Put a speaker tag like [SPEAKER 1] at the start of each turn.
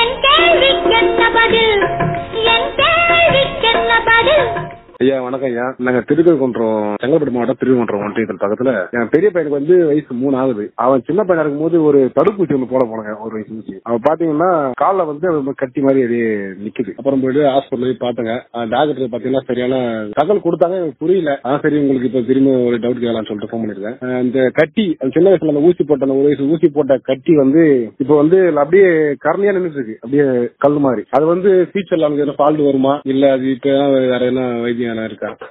[SPEAKER 1] என் கேள்விக்கென்ன பதில் என் கேள்விக்கென்ன பதில்
[SPEAKER 2] ஐயா வணக்கம் ஐயா நாங்க திருக்கல்குன்றம் செங்கல்பட்டு மாவட்டம் திருவன்றம் ஒன்றியத்தில் பக்கத்துல என் பெரிய பையனுக்கு வந்து வயசு மூணு ஆகுது அவன் சின்ன பையனா இருக்கும்போது ஒரு தடுப்பூசி ஒன்று போட போனாங்க ஒரு வயசு ஊசி அவன் பாத்தீங்கன்னா கால்ல வந்து அது கட்டி மாதிரி அப்படியே நிக்குது அப்புறம் போயிட்டு ஹாஸ்பிட்டல் போய் பார்த்தங்க டாக்டர் பாத்தீங்கன்னா சரியான தகவல் கொடுத்தாங்க எனக்கு புரியல அதான் சரி உங்களுக்கு இப்ப திரும்ப ஒரு டவுட் கேட்கலாம்னு சொல்லிட்டு ஃபோன் பண்ணிருக்கேன் அஹ் இந்த கட்டி அந்த சின்ன வயசுல அந்த ஊசி போட்ட அந்த ஒரு வயசு ஊசி போட்ட கட்டி வந்து இப்போ வந்து அப்படியே கரணியா நின்றுட்டு இருக்கு அப்படியே கல் மாதிரி அது வந்து ஃபியூச்சர்ல நமக்கு எதனா ஃபால்ட் வருமா இல்ல அது இப்ப வேற என்ன வைத்தியம் எதனா இருக்கா